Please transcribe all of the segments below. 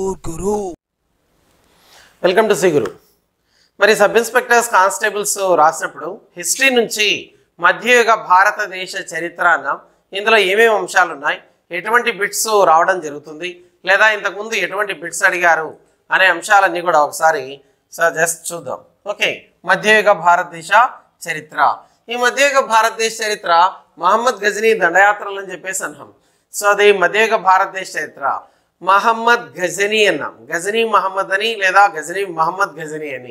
Guru welcome to Siguru మరి sub inspectors constables రాసినప్పుడు history నుంచి మధ్యయుగ భారతదేశ చరిత్ర అన్నాం ఇందులో ఏమేమి అంశాలు ఉన్నాయి ఎటువంటి బిట్స్ రావడం జరుగుతుంది లేదా ఇంతకుముందు ఎటువంటి బిట్స్ అడిగారు అనే అంశాలన్నీ కూడా ఒకసారి సో జస్ట్ చూద్దాం ఓకే మధ్యయుగ భారతదేశ చరిత్ర ఈ మధ్యయుగ భారతదేశ చరిత్ర మహమ్మద్ గజనీ దండయాత్రలు అని చెప్పేసి అన్నాం సో అది మధ్యయుగ భారతదేశ చరిత్ర మహమ్మద్ గజనీ అన్నాం గజనీ మహమ్మద్ అని లేదా గజనీ మహమ్మద్ గజనీ అని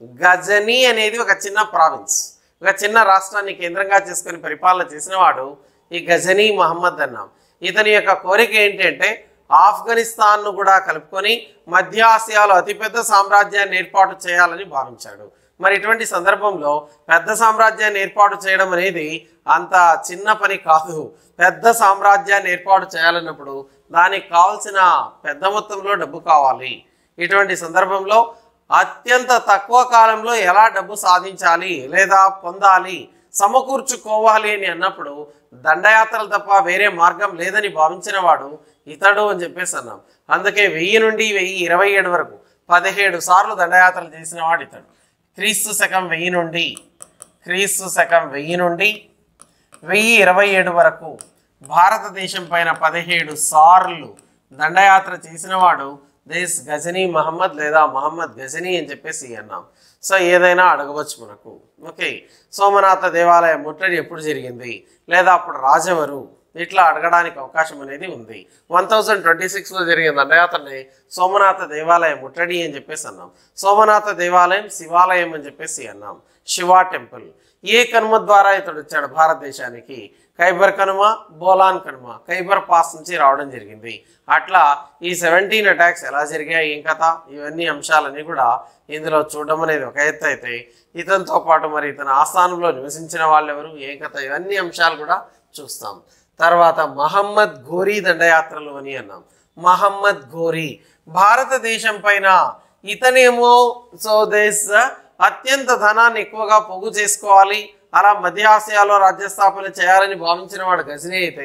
గజనీ అనేది ఒక చిన్న ప్రావిన్స్ ఒక చిన్న రాష్ట్రాన్ని కేంద్రంగా చేసుకుని పరిపాలన చేసిన వాడు ఈ గజనీ మహమ్మద్ అన్నాం ఇతని యొక్క కోరిక ఏంటంటే ఆఫ్ఘనిస్తాన్ను కూడా కలుపుకొని మధ్య ఆసియాలో అతిపెద్ద సామ్రాజ్యాన్ని ఏర్పాటు చేయాలని భావించాడు మరి ఇటువంటి సందర్భంలో పెద్ద సామ్రాజ్యాన్ని ఏర్పాటు చేయడం అనేది అంత చిన్న పని కాదు పెద్ద సామ్రాజ్యాన్ని ఏర్పాటు చేయాలన్నప్పుడు దానికి కావాల్సిన పెద్ద మొత్తంలో డబ్బు కావాలి ఇటువంటి సందర్భంలో అత్యంత తక్కువ కాలంలో ఎలా డబ్బు సాధించాలి లేదా పొందాలి సమకూర్చుకోవాలి అని అన్నప్పుడు దండయాత్రలు తప్ప వేరే మార్గం లేదని భావించిన వాడు ఇతడు అని చెప్పేసి అన్నాం అందుకే వెయ్యి నుండి వెయ్యి ఇరవై ఏడు వరకు పదిహేడు సార్లు దండయాత్రలు చేసిన వాడు ఇతడు క్రీస్తు శకం వెయ్యి నుండి క్రీస్తు శకం వెయ్యి నుండి వెయ్యి ఇరవై ఏడు వరకు భారతదేశం పైన పదిహేడు సార్లు దండయాత్ర చేసినవాడు దేశ్ గజనీ మహమ్మద్ లేదా మహమ్మద్ గజనీ అని చెప్పేసి అన్నాం సో ఏదైనా అడగవచ్చు మనకు ఓకే సోమనాథ దేవాలయం ముట్టడి ఎప్పుడు జరిగింది లేదా అప్పుడు రాజెవరు ఇట్లా అడగడానికి అవకాశం అనేది ఉంది వన్ థౌజండ్ ట్వంటీ సిక్స్లో జరిగిన దండయాత్రని సోమనాథ దేవాలయం ముట్టడి అని చెప్పేసి అన్నాం సోమనాథ దేవాలయం శివాలయం అని చెప్పేసి అన్నాం శివ టెంపుల్ ఏ కనుమ ద్వారా ఇతడు వచ్చాడు భారతదేశానికి ఖైబర్ కనుమ బోలాన్ కనుమ ఖైబర్ పాస్ నుంచి రావడం జరిగింది అట్లా ఈ సెవెంటీన్ అటాక్స్ ఎలా జరిగాయి ఏం కథ ఇవన్నీ అంశాలన్నీ కూడా ఇందులో చూడడం అనేది ఒక ఎత్తు అయితే ఇతనితో పాటు మరి ఇతని ఆస్థానంలో నివసించిన వాళ్ళు ఎవరు ఏం కథ ఇవన్నీ అంశాలు కూడా చూస్తాం తర్వాత మహమ్మద్ ఘోరీ దండయాత్రలు అని అన్నాం మహమ్మద్ ఘోరీ భారతదేశం పైన ఇతనేమో సో దేశ అత్యంత ధనాన్ని ఎక్కువగా పొగు చేసుకోవాలి అలా మధ్య ఆసియాలో రాజ్యస్థాపన చేయాలని భావించిన వాడు గజనీ అయితే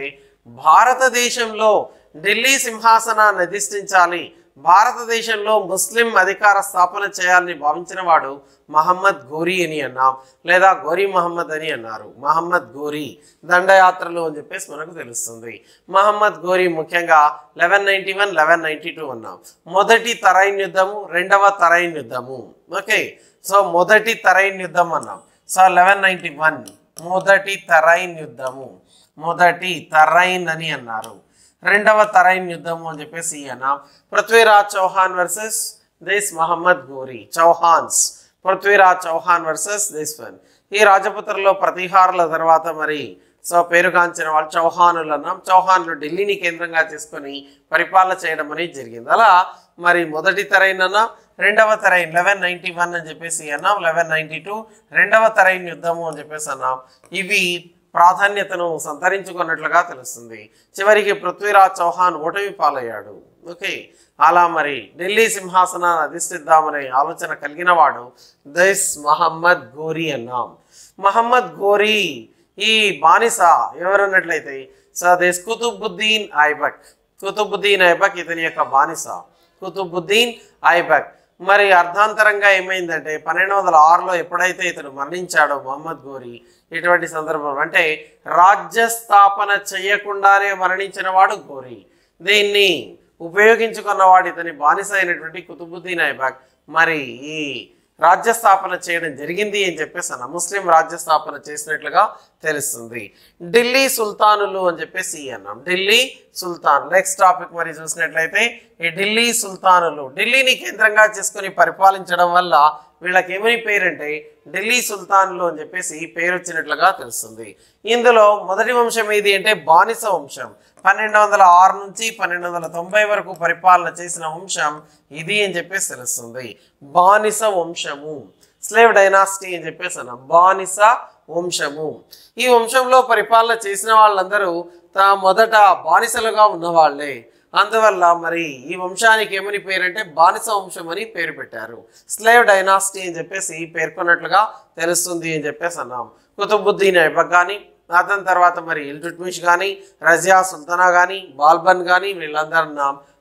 భారతదేశంలో ఢిల్లీ సింహాసనాన్ని అధిష్ఠించాలి భారతదేశంలో ముస్లిం అధికార స్థాపన చేయాలని భావించిన వాడు మహమ్మద్ గోరీ అని అన్నాం లేదా గోరీ మహమ్మద్ అని అన్నారు మహమ్మద్ గోరీ దండయాత్రలు అని చెప్పేసి మనకు తెలుస్తుంది మహమ్మద్ గోరీ ముఖ్యంగా eleven ninety one eleven ninety two అన్నాం మొదటి తరైన్ యుద్ధము రెండవ తరైన్ యుద్ధము ఓకే సో మొదటి తరైన్ యుద్ధం అన్నాం సో లెవెన్ నైన్టీ వన్ మొదటి తరైన్ యుద్ధము మొదటి తరైన్ అని అన్నారు రెండవ తరైన్ యుద్ధము అని చెప్పేసి అన్న పృథ్వీరాజ్ చౌహాన్ వర్సెస్ దేశ్ మహమ్మద్ గోరీ చౌహాన్స్ పృథ్వీరాజ్ చౌహాన్ వర్సెస్ దేశ్ వన్ ఈ రాజపుత్రలో ప్రతిహారుల తర్వాత మరి సో పేరుగాంచిన వాళ్ళు చౌహానులు అన్నాం చౌహాన్లు ఢిల్లీని కేంద్రంగా చేసుకొని పరిపాలన చేయడం అనేది జరిగింది అలా మరి మొదటి తరైన్ అన్న రెండవ తరైన్ లెవెన్ నైన్టీ వన్ అని చెప్పేసి అన్నాం లెవెన్ నైన్టీ టూ రెండవ తరైన్ యుద్ధము అని చెప్పేసి అన్నాం ఇవి ప్రాధాన్యతను సంతరించుకున్నట్లుగా తెలుస్తుంది చివరికి పృథ్వీరాజ్ చౌహాన్ ఓటమి పాలయ్యాడు ఓకే అలా మరి ఢిల్లీ సింహాసనాన్ని అధిష్ఠిద్దామనే ఆలోచన కలిగిన వాడు దైస్ మహమ్మద్ గోరీ అన్నాం మహమ్మద్ గోరీ ఈ బానిస ఎవరన్నట్లయితే సదేశ్ కుతుబుద్దీన్ ఐబక్ కుతుబుద్దీన్ ఐబక్ ఇతని యొక్క బానిస కుతుబుద్దీన్ ఐబక్ మరి అర్ధాంతరంగా ఏమైందంటే పన్నెండు వందల ఆరులో ఎప్పుడైతే ఇతను మరణించాడో మహమ్మద్ గోరి ఇటువంటి సందర్భం అంటే రాజ్య స్థాపన చేయకుండానే మరణించిన వాడు గోరి దీన్ని ఉపయోగించుకున్నవాడు ఇతని బానిస అయినటువంటి కుతుబుద్దీన్ ఐబాక్ మరి ఈ రాజ్య స్థాపన చేయడం జరిగింది అని చెప్పేసి అన్న ముస్లిం రాజ్య స్థాపన చేసినట్లుగా తెలుస్తుంది ఢిల్లీ సుల్తానులు అని చెప్పేసి అన్నాం ఢిల్లీ సుల్తాన్ నెక్స్ట్ టాపిక్ మరి చూసినట్లయితే ఈ ఢిల్లీ సుల్తానులు ఢిల్లీని కేంద్రంగా చేసుకుని పరిపాలించడం వల్ల వీళ్ళకి ఏమని పేరంటే ఢిల్లీ సుల్తానులు అని చెప్పేసి పేరు వచ్చినట్లుగా తెలుస్తుంది ఇందులో మొదటి వంశం ఏది అంటే బానిస వంశం పన్నెండు వందల ఆరు నుంచి పన్నెండు వందల తొంభై వరకు పరిపాలన చేసిన వంశం ఇది అని చెప్పేసి తెలుస్తుంది బానిస వంశము స్లేవ్ డైనాసిటీ అని చెప్పేసి అన్న బానిస వంశము ఈ వంశంలో పరిపాలన చేసిన వాళ్ళందరూ తా మొదట బానిసలుగా ఉన్నవాళ్లే అందువల్ల మరి ఈ వంశానికి ఏమని పేరంటే బానిస వంశం అని పేరు పెట్టారు స్లేవ్ డైనాసిటీ అని చెప్పేసి పేర్కొన్నట్లుగా తెలుస్తుంది అని చెప్పేసి అన్నాం కుతుబుద్దీన్ ఐబక్ కానీ అతని తర్వాత మరి ఇల్టుట్మిష్ కానీ రజియా సుల్తానా కానీ బాల్బన్ కానీ వీళ్ళందరూ అన్నాం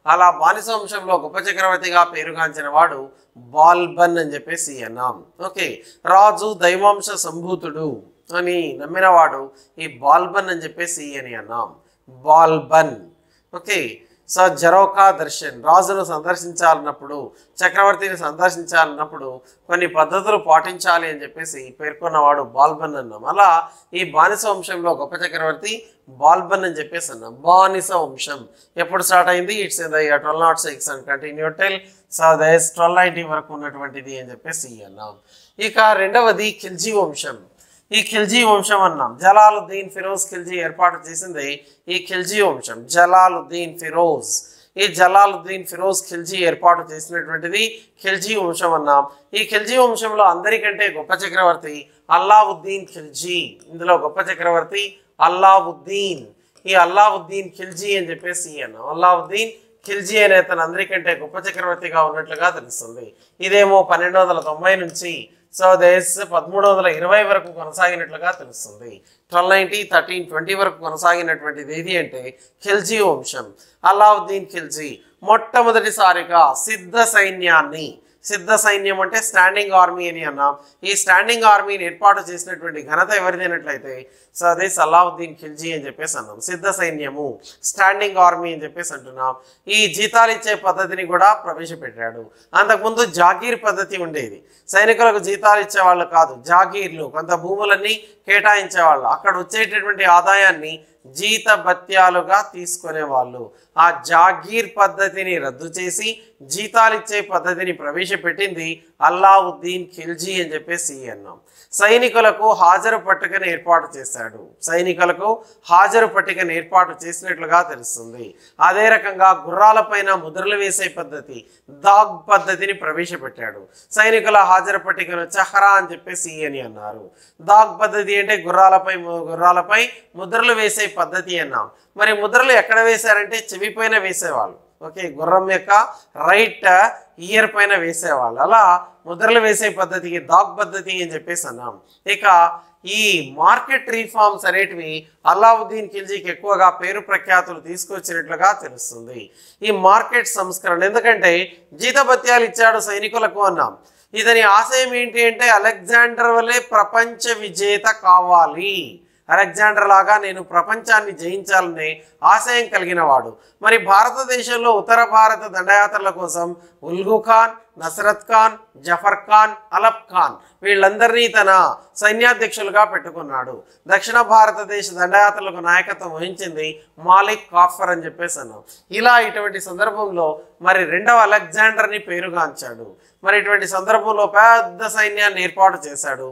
అలా బానిస వంశంలో గొప్ప చక్రవర్తిగా పేరుగాంచిన వాడు బాల్బన్ అని చెప్పేసి అన్నాం ఓకే రాజు దైవాంశ సంభూతుడు అని నమ్మినవాడు ఈ బాల్బన్ అని చెప్పేసి అని అన్నాం బాల్బన్ ఓకే సో జరోకా దర్శన్ రాజును సందర్శించాలన్నప్పుడు చక్రవర్తిని సందర్శించాలన్నప్పుడు కొన్ని పద్ధతులు పాటించాలి అని చెప్పేసి పేర్కొన్నవాడు బాల్బన్ అన్నాం అలా ఈ బానిస వంశంలో గొప్ప చక్రవర్తి బాల్బన్ అని చెప్పేసి అన్నాం బానిస వంశం ఎప్పుడు స్టార్ట్ అయింది it's in the twelve nought six and continue till so thus twelve ninety వరకు ఉన్నటువంటిది అని చెప్పేసి అన్నాం ఇక రెండవది ఖిల్జీ వంశం ఈ ఖిల్జీ వంశం అన్నాం జలాలుద్దీన్ ఫిరోజ్ ఖిల్జీ ఏర్పాటు చేసింది ఈ ఖిల్జీ వంశం జలాలుద్దీన్ ఫిరోజ్ ఈ జలాలుద్దీన్ ఫిరోజ్ ఖిల్జీ ఏర్పాటు చేసినటువంటిది ఖిల్జీ వంశం అన్నాం ఈ ఖిల్జీ వంశంలో అందరికంటే గొప్ప చక్రవర్తి అల్లావుద్దీన్ ఖిల్జీ ఇందులో గొప్ప చక్రవర్తి అల్లావుద్దీన్ ఈ అల్లావుద్దీన్ ఖిల్జీ అని చెప్పేసి అన్నాం అల్లావుద్దీన్ ఖిల్జీ అనే అతను అందరికంటే గొప్ప చక్రవర్తిగా ఉన్నట్లుగా తెలుస్తుంది ఇదేమో పన్నెండు వందల తొంభై నుంచి సో దేశ్ పదమూడు వందల ఇరవై వరకు కొనసాగినట్లుగా తెలుస్తుంది ట్వెల్వ్ నైన్టీ థర్టీన్ ట్వంటీ వరకు కొనసాగినటువంటిది ఏది అంటే ఖిల్జీ వంశం అలావుద్దీన్ ఖిల్జీ మొట్టమొదటిసారిగా సిద్ధ సైన్యాన్ని సిద్ధ సైన్యం అంటే స్టాండింగ్ ఆర్మీ అని అన్నాం ఈ స్టాండింగ్ ఆర్మీని ఏర్పాటు చేసినటువంటి ఘనత ఎవరిదైనట్లయితే సో అదే సలావుద్దీన్ ఖిల్జీ అని చెప్పేసి అన్నాం సిద్ధ సైన్యము స్టాండింగ్ ఆర్మీ అని చెప్పేసి అంటున్నాం ఈ జీతాలు ఇచ్చే పద్ధతిని కూడా ప్రవేశపెట్టాడు అంతకుముందు జాగీర్ పద్ధతి ఉండేది సైనికులకు జీతాలు ఇచ్చేవాళ్ళు కాదు జాగీర్లు కొంత భూములన్నీ కేటాయించేవాళ్ళు అక్కడ వచ్చేటటువంటి ఆదాయాన్ని జీత భత్యాలుగా తీసుకునేవాళ్ళు ఆ జాగీర్ పద్ధతిని రద్దు చేసి జీతాలు ఇచ్చే పద్ధతిని ప్రవేశపెట్టింది అల్లావుద్దీన్ ఖిల్జీ అని చెప్పేసి అన్నాం సైనికులకు హాజరు పట్టికను ఏర్పాటు చేశాడు సైనికులకు హాజరు పట్టికను ఏర్పాటు చేసినట్లుగా తెలుస్తుంది అదే రకంగా గుర్రాలపైన ముద్రలు వేసే పద్ధతి దాగ్ పద్ధతిని ప్రవేశపెట్టాడు సైనికుల హాజరు పట్టికను చహరా అని చెప్పేసి అని అన్నారు దాగ్ పద్ధతి అంటే గుర్రాలపై గుర్రాలపై ముద్రలు వేసే పద్ధతి అన్నాం మరి ముద్రలు ఎక్కడ వేశారంటే చెవి పైన వేసేవాళ్ళు ఓకే గుర్రం యొక్క రైట్ ఇయర్ పైన వేసేవాళ్ళు అలా ముద్రలు వేసే పద్ధతికి దాగ్ పద్ధతి అని చెప్పేసి అన్నాం ఇక ఈ మార్కెట్ రీఫార్మ్స్ అనేటివి అలావుద్దీన్ ఖిల్జీకి ఎక్కువగా పేరు ప్రఖ్యాతులు తీసుకొచ్చినట్లుగా తెలుస్తుంది ఈ మార్కెట్ సంస్కరణ ఎందుకంటే జీతభత్యాలు ఇచ్చాడు సైనికులకు అన్నాం ఇతని ఆశయం ఏంటి అంటే అలెగ్జాండర్ వలె ప్రపంచ విజేత కావాలి అలెగ్జాండర్ లాగా నేను ప్రపంచాన్ని జయించాలనే ఆశయం కలిగిన వాడు మరి భారతదేశంలో ఉత్తర భారత దండయాత్రల కోసం ఉల్గు ఖాన్ నసరత్ ఖాన్ జఫర్ ఖాన్ అలబ్ ఖాన్ వీళ్ళందరినీ తన సైన్యాధ్యక్షులుగా పెట్టుకున్నాడు దక్షిణ భారతదేశ దండయాత్రలకు నాయకత్వం వహించింది మాలిక్ కాఫర్ అని చెప్పేసి అన్నాం ఇలా ఇటువంటి సందర్భంలో మరి రెండవ అలెగ్జాండర్ని పేరుగాంచాడు మరి ఇటువంటి సందర్భంలో పెద్ద సైన్యాన్ని ఏర్పాటు చేశాడు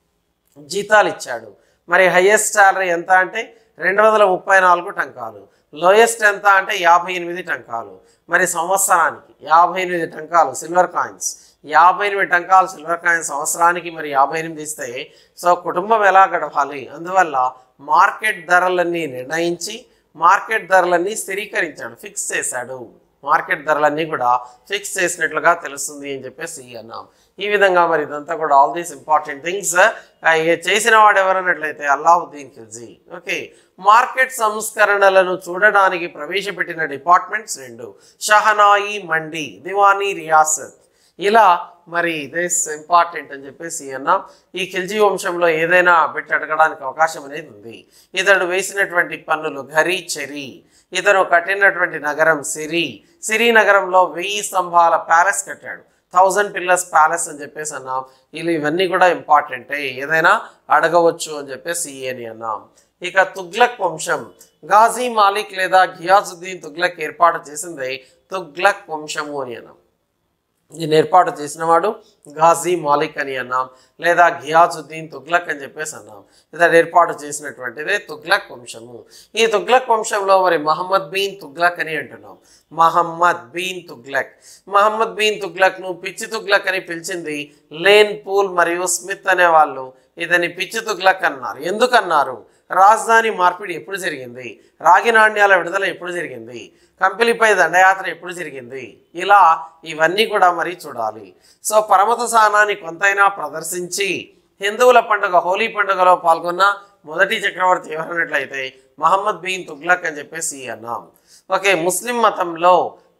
జీతాలు ఇచ్చాడు మరి హయ్యెస్ట్ సాలరీ ఎంత అంటే రెండు వందల ముప్పై నాలుగు టంకాలు లోయెస్ట్ ఎంత అంటే యాభై ఎనిమిది టంకాలు మరి సంవత్సరానికి యాభై ఎనిమిది టంకాలు సిల్వర్ కాయిన్స్ యాభై ఎనిమిది టంకాలు సిల్వర్ కాయిన్స్ సంవత్సరానికి మరి యాభై ఎనిమిది ఇస్తే సో కుటుంబం ఎలా గడపాలి అందువల్ల మార్కెట్ ధరలన్నీ నిర్ణయించి మార్కెట్ ధరలన్నీ స్థిరీకరించాడు ఫిక్స్ చేశాడు మార్కెట్ ధరలన్నీ కూడా ఫిక్స్ చేసినట్లుగా తెలుస్తుంది అని చెప్పేసి అన్నాం ఈ విధంగా మరి ఇదంతా కూడా ఆల్ దీస్ ఇంపార్టెంట్ థింగ్స్ చేసిన వాడు ఎవరన్నట్లయితే అల్లావుద్దీన్ ఖిల్జీ ఓకే మార్కెట్ సంస్కరణలను చూడడానికి ప్రవేశపెట్టిన డిపార్ట్మెంట్స్ రెండు షహనాయి మండి దివానీ రియాసత్ ఇలా మరి దిస్ ఇంపార్టెంట్ అని చెప్పేసి అన్నాం ఈ ఖిల్జీ వంశంలో ఏదైనా పెట్టి అడగడానికి అవకాశం అనేది ఉంది ఇతడు వేసినటువంటి పన్నులు ఘరీ చెరి ఇతను కట్టినటువంటి నగరం సిరి సిరి నగరంలో వెయ్యి స్తంభాల ప్యాలెస్ కట్టాడు థౌజండ్ పిల్లర్స్ ప్యాలెస్ అని చెప్పేసి అన్నాం వీళ్ళు ఇవన్నీ కూడా ఇంపార్టెంటే ఏదైనా అడగవచ్చు అని చెప్పేసి అని అన్నాం ఇక తుగ్లక్ వంశం గాజీ మాలిక్ లేదా ఘియాజుద్దీన్ తుగ్లక్ ఏర్పాటు చేసింది తుగ్లక్ వంశము అని అన్నాం దీన్ని ఏర్పాటు చేసినవాడు ఘాజీ మాలిక్ అని అన్నాం లేదా ఘియాజుద్దీన్ తుగ్లక్ అని చెప్పేసి అన్నాం ఇతడు ఏర్పాటు చేసినటువంటిదే తుగ్లక్ వంశము ఈ తుగ్లక్ వంశంలో మరి మహమ్మద్ బీన్ తుగ్లక్ అని అంటున్నాం మహమ్మద్ బీన్ తుగ్లక్ మహమ్మద్ బీన్ తుగ్లక్ను పిచ్చి తుగ్లక్ అని పిలిచింది లేన్ పూల్ మరియు స్మిత్ అనే వాళ్ళు ఇతని పిచ్చి తుగ్లక్ అన్నారు ఎందుకన్నారు రాజధాని మార్పిడి ఎప్పుడు జరిగింది రాగి నాణ్యాల విడుదల ఎప్పుడు జరిగింది కంపెనీపై దండయాత్ర ఎప్పుడు జరిగింది ఇలా ఇవన్నీ కూడా మరి చూడాలి సో పరమత సహనాన్ని కొంతైనా ప్రదర్శించి హిందువుల పండుగ హోలీ పండుగలో పాల్గొన్న మొదటి చక్రవర్తి ఎవరన్నట్లయితే మహమ్మద్ బీన్ తుగ్లక్ అని చెప్పేసి అన్నాం ఓకే ముస్లిం మతంలో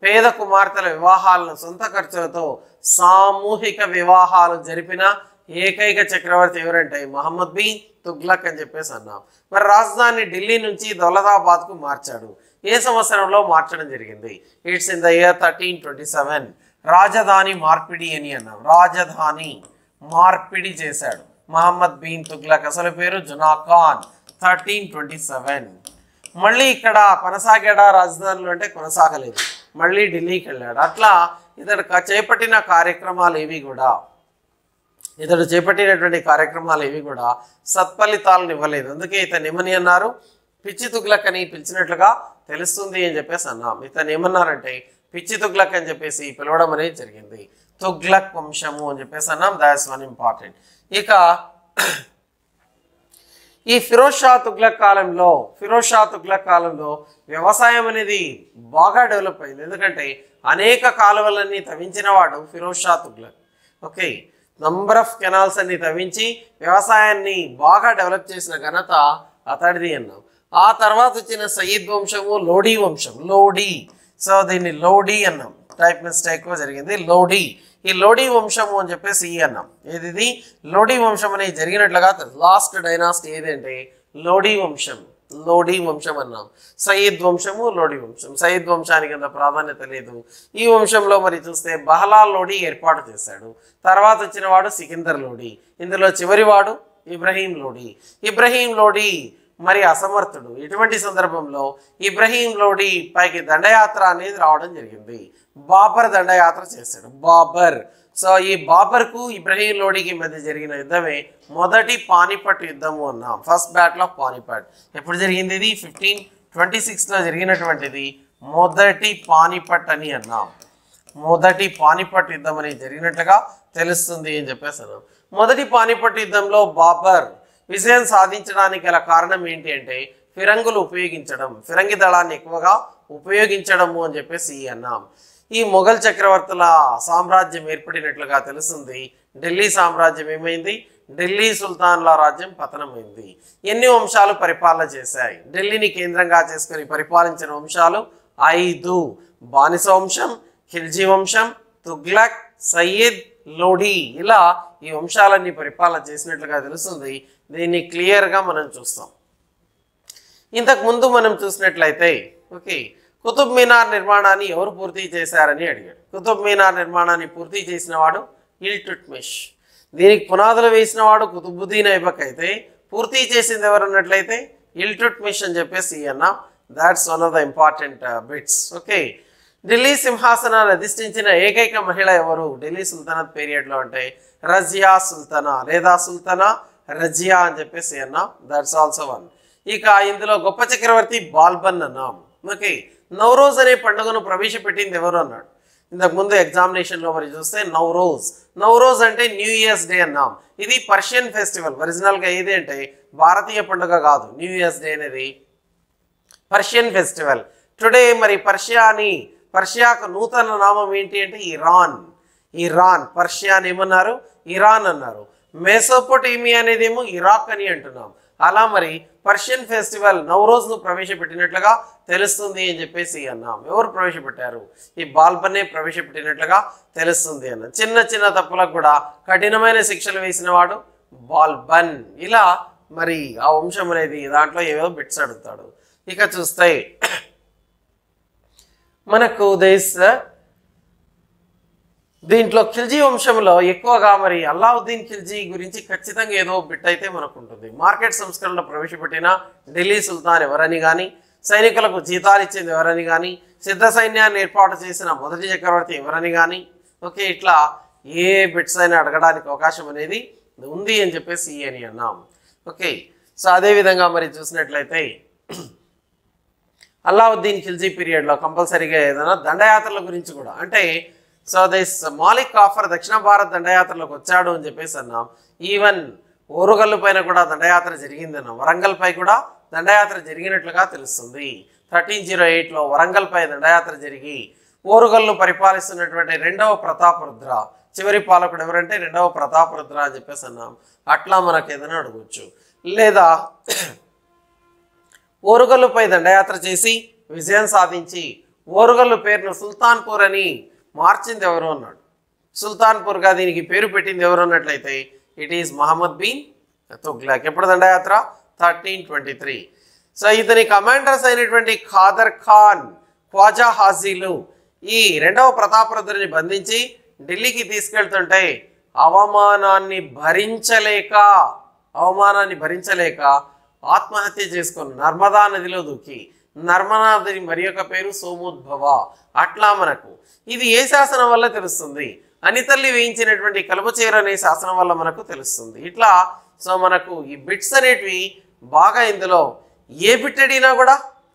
పేద కుమార్తెల వివాహాలను సొంత ఖర్చులతో సామూహిక వివాహాలు జరిపిన ఏకైక చక్రవర్తి ఎవరంటే మహమ్మద్ బిన్ తుగ్లక్ అని చెప్పేసి అన్నాం మరి రాజధాని ఢిల్లీ నుంచి దౌలతాబాద్కు మార్చాడు ఏ సంవత్సరంలో మార్చడం జరిగింది it's in the year thirteen twenty seven రాజధాని మార్పిడి అని అన్నాం రాజధాని మార్పిడి చేశాడు మహమ్మద్ బిన్ తుగ్లక్ అసలు పేరు Juna Khan thirteen twenty seven మళ్ళీ ఇక్కడ కొనసాగాడా రాజధానిలో అంటే కొనసాగలేదు మళ్ళీ ఢిల్లీకి వెళ్ళాడు అట్లా ఇతడు క- చేపట్టిన కార్యక్రమాలు ఏవి కూడా ఇతడు చేపట్టినటువంటి కార్యక్రమాలు ఏవి కూడా సత్ఫలితాలను ఇవ్వలేదు అందుకే ఇతను ఏమని అన్నారు పిచ్చి తుగ్లక్ అని పిలిచినట్లుగా తెలుస్తుంది అని చెప్పేసి అన్నాం ఇతను ఏమన్నారంటే పిచ్చి తుగ్లక్ అని చెప్పేసి పిలవడం అనేది జరిగింది తుగ్లక్ వంశము అని చెప్పేసి అన్నాం దాట్స్ వన్ ఇంపార్టెంట్ ఇక ఈ ఫిరోజ్ షా తుగ్లక్ కాలంలో ఫిరోజ్ షా తుగ్లక్ కాలంలో వ్యవసాయం అనేది బాగా డెవలప్ అయింది ఎందుకంటే అనేక కాలువలన్నీ తవ్వించిన వాడు Firoz Shah Tughlaq okay number of canals అన్ని తవ్వించి వ్యవసాయాన్ని బాగా డెవలప్ చేసిన ఘనత అతడిది అన్నాం ఆ తర్వాత వచ్చిన సయీద్ వంశము లోడీ వంశం లోడీ సో దీన్ని లోడీ అన్నాం టైప్ మిస్టేక్ జరిగింది లోడీ ఈ లోడీ వంశము అని చెప్పేసి ఈ అన్నాం ఏది ఇది లోడీ వంశం అనేది జరిగినట్లుగా లాస్ట్ డైనాసిటీ ఏదంటే లోడీ వంశం లోడీ వంశం అన్నాం సయీద్ వంశము లోడీ వంశం సయీద్ వంశానికి అంత ప్రాధాన్యత లేదు ఈ వంశంలో మరి చూస్తే బహలా లోడీ ఏర్పాటు చేశాడు తర్వాత వచ్చిన వాడు సికిందర్ లోడీ ఇందులో చివరి వాడు ఇబ్రహీం లోడీ ఇబ్రహీం లోడీ మరి అసమర్థుడు ఇటువంటి సందర్భంలో ఇబ్రహీం లోడి పైకి దండయాత్ర అనేది రావడం జరిగింది బాబర్ దండయాత్ర చేశాడు బాబర్ సో ఈ బాబర్కు ఇబ్రహీం లోడికి మధ్య జరిగిన యుద్ధమే మొదటి పానిపట్ యుద్ధము అన్నాం ఫస్ట్ బ్యాటిల్ ఆఫ్ పానిపట్ ఎప్పుడు జరిగింది ఇది ఫిఫ్టీన్ ట్వంటీ సిక్స్లో జరిగినటువంటిది మొదటి పానిపట్ అని అన్నాం మొదటి పానిపట్ యుద్ధం అనేది జరిగినట్లుగా తెలుస్తుంది అని చెప్పేసి అన్నాం మొదటి పానిపట్ యుద్ధంలో బాబర్ విజయం సాధించడానికి గల కారణం ఏంటి అంటే ఫిరంగులు ఉపయోగించడం ఫిరంగి దళాన్ని ఎక్కువగా ఉపయోగించడము అని చెప్పేసి అన్నాం ఈ మొఘల్ చక్రవర్తుల సామ్రాజ్యం ఏర్పడినట్లుగా తెలుస్తుంది ఢిల్లీ సామ్రాజ్యం ఏమైంది ఢిల్లీ సుల్తాన్ల రాజ్యం పతనమైంది ఎన్ని వంశాలు పరిపాలన చేశాయి ఢిల్లీని కేంద్రంగా చేసుకుని పరిపాలించిన వంశాలు ఐదు బానిస వంశం ఖిల్జీ వంశం తుగ్లక్ సయ్యద్ లోడీ ఇలా ఈ వంశాలన్నీ పరిపాలన చేసినట్లుగా తెలుస్తుంది దీన్ని క్లియర్గా మనం చూస్తాం ఇంతకు ముందు మనం చూసినట్లయితే ఓకే కుతుబ్ మీనార్ నిర్మాణాన్ని ఎవరు పూర్తి చేశారని అడిగాడు కుతుబ్ మీనార్ నిర్మాణాన్ని పూర్తి చేసిన వాడు ఇల్టుట్మిష్ దీనికి పునాదులు వేసిన వాడు కుతుబుద్దీన్ ఐబక్ అయితే పూర్తి చేసింది ఎవరు అన్నట్లయితే ఇల్టుట్మిష్ అని చెప్పేసి అన్న that's one of the important bits okay Delhi సింహాసనాన్ని అధిష్ఠించిన ఏకైక మహిళ ఎవరు ఢిల్లీ సుల్తానత్ పీరియడ్లో అంటే రజియా సుల్తానా లేదా సుల్తానా రజియా అని చెప్పేసి అన్నాం దట్స్ ఆల్సో వన్ ఇక ఇందులో గొప్ప చక్రవర్తి బాల్బన్ అన్నాం ఓకే నవరోజ్ అనే పండుగను ప్రవేశపెట్టింది ఎవరు అన్నాడు ఇంతకు ముందు ఎగ్జామినేషన్లో మరి చూస్తే నవరోజ్ నవరోజ్ అంటే న్యూ ఇయర్స్ డే అన్నాం ఇది పర్షియన్ ఫెస్టివల్ ఒరిజినల్గా ఏది అంటే భారతీయ పండుగ కాదు న్యూ ఇయర్స్ డే అనేది పర్షియన్ ఫెస్టివల్ టుడే మరి పర్షియా అని పర్షియాకు నూతన నామం ఏంటి అంటే ఇరాన్ ఇరాన్ పర్షియాని ఏమన్నారు ఇరాన్ అన్నారు మెసోపొటేమియా అనేది ఏమో ఇరాక్ అని అంటున్నాం అలా మరి పర్షియన్ ఫెస్టివల్ నవరోజ్ను ప్రవేశపెట్టినట్లుగా తెలుస్తుంది అని చెప్పేసి అన్నాం ఎవరు ప్రవేశపెట్టారు ఈ బాల్బనే ప్రవేశపెట్టినట్లుగా తెలుస్తుంది అన్న చిన్న చిన్న తప్పులకు కూడా కఠినమైన శిక్షలు వేసిన వాడు బాల్బన్ ఇలా మరి ఆ వంశం అనేది దాంట్లో ఏవో బిట్స్ అడుగుతాడు ఇక చూస్తే మనకు దేశ దీంట్లో ఖిల్జీ వంశంలో ఎక్కువగా మరి అల్లావుద్దీన్ ఖిల్జీ గురించి ఖచ్చితంగా ఏదో బిట్ అయితే మనకు ఉంటుంది మార్కెట్ సంస్కరణలో ప్రవేశపెట్టిన ఢిల్లీ సుల్తాన్ ఎవరని కానీ సైనికులకు జీతాలు ఇచ్చింది ఎవరని కానీ సిద్ధ సైన్యాన్ని ఏర్పాటు చేసిన మొదటి చక్రవర్తి ఎవరని కానీ ఓకే ఇట్లా ఏ బిట్స్ అయినా అడగడానికి అవకాశం అనేది ఉంది అని చెప్పేసి అని అన్నాం ఓకే సో అదేవిధంగా మరి చూసినట్లయితే అల్లావుద్దీన్ ఖిల్జీ పీరియడ్లో కంపల్సరీగా ఏదైనా దండయాత్రల గురించి కూడా అంటే సో దిస్ మాలిక్ కాఫర్ దక్షిణ భారత్ దండయాత్రలోకి వచ్చాడు అని చెప్పేసి అన్నాం ఈవెన్ ఓరుగల్లు పైన కూడా దండయాత్ర జరిగిందన్నాం వరంగల్ పై కూడా దండయాత్ర జరిగినట్లుగా తెలుస్తుంది థర్టీన్ జీరో ఎయిట్లో వరంగల్ పై దండయాత్ర జరిగి ఓరుగల్లు పరిపాలిస్తున్నటువంటి రెండవ ప్రతాపరుద్ర చివరి పాలకుడు ఎవరంటే రెండవ ప్రతాపరుద్ర అని చెప్పేసి అన్నాం అట్లా మనకు ఏదైనా అడగవచ్చు లేదా ఓరుగల్లుపై దండయాత్ర చేసి విజయం సాధించి ఓరుగల్లు పేరును సుల్తాన్పూర్ అని మార్చింది ఎవరు అన్నాడు సుల్తాన్పూర్గా దీనికి పేరు పెట్టింది ఎవరు అన్నట్లయితే ఇట్ ఈస్ మహమ్మద్ బిన్ తుగ్లక్ ఎప్పుడు దండయాత్ర థర్టీన్ ట్వంటీ త్రీ సో ఇతని కమాండర్స్ అయినటువంటి ఖాదర్ ఖాన్ ఖ్వాజా హాజీలు ఈ రెండవ ప్రతాపరుద్రుని బంధించి ఢిల్లీకి తీసుకెళ్తుంటే అవమానాన్ని భరించలేక అవమానాన్ని భరించలేక ఆత్మహత్య చేసుకుని నర్మదా నదిలో దూకి నర్మదా నది మరి యొక్క పేరు సోమోద్భవ అట్లా మనకు ఇది ఏ శాసనం వల్ల తెలుస్తుంది అనితల్లి వేయించినటువంటి కలుపచేరు అనే శాసనం వల్ల మనకు తెలుస్తుంది ఇట్లా సో మనకు ఈ బిట్స్ అనేటివి బాగా ఇందులో ఏ బిట్ అడిగినా కూడా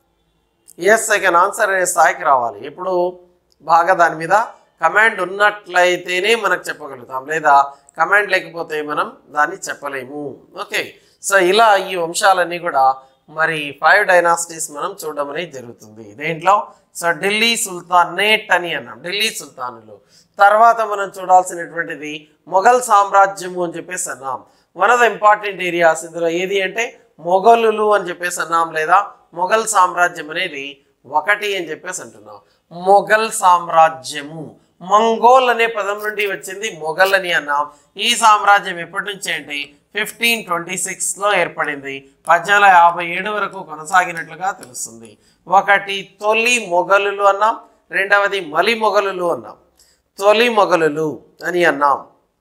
ఎస్ ఐ కెన్ ఆన్సర్ అనే స్థాయికి రావాలి ఇప్పుడు బాగా దాని మీద కమాండ్ ఉన్నట్లయితేనే మనకు చెప్పగలుగుతాం లేదా కమాండ్ లేకపోతే మనం దాన్ని చెప్పలేము ఓకే సో ఇలా ఈ వంశాలన్నీ కూడా మరి ఫైవ్ డైనాసిటీస్ మనం చూడడం అనేది జరుగుతుంది దేంట్లో సో ఢిల్లీ సుల్తానేట్ అని అన్నాం ఢిల్లీ సుల్తానులు తర్వాత మనం చూడాల్సినటువంటిది మొఘల్ సామ్రాజ్యము అని చెప్పేసి అన్నాం one of the important areas ఇందులో ఏది అంటే మొఘలులు అని చెప్పేసి అన్నాం లేదా మొఘల్ సామ్రాజ్యం అనేది ఒకటి అని చెప్పేసి అంటున్నాం మొఘల్ సామ్రాజ్యము మంగోల్ అనే పదం నుండి వచ్చింది మొఘల్ అని అన్నాం ఈ సామ్రాజ్యం ఎప్పటి నుంచి అంటే ఫిఫ్టీన్ ట్వంటీ సిక్స్లో ఏర్పడింది పద్నాలుగు యాభై ఏడు వరకు కొనసాగినట్లుగా తెలుస్తుంది ఒకటి తొలి మొఘలులు అన్నాం రెండవది మలి మొఘలులు అన్నాం తొలి మొఘలులు అని అన్నాం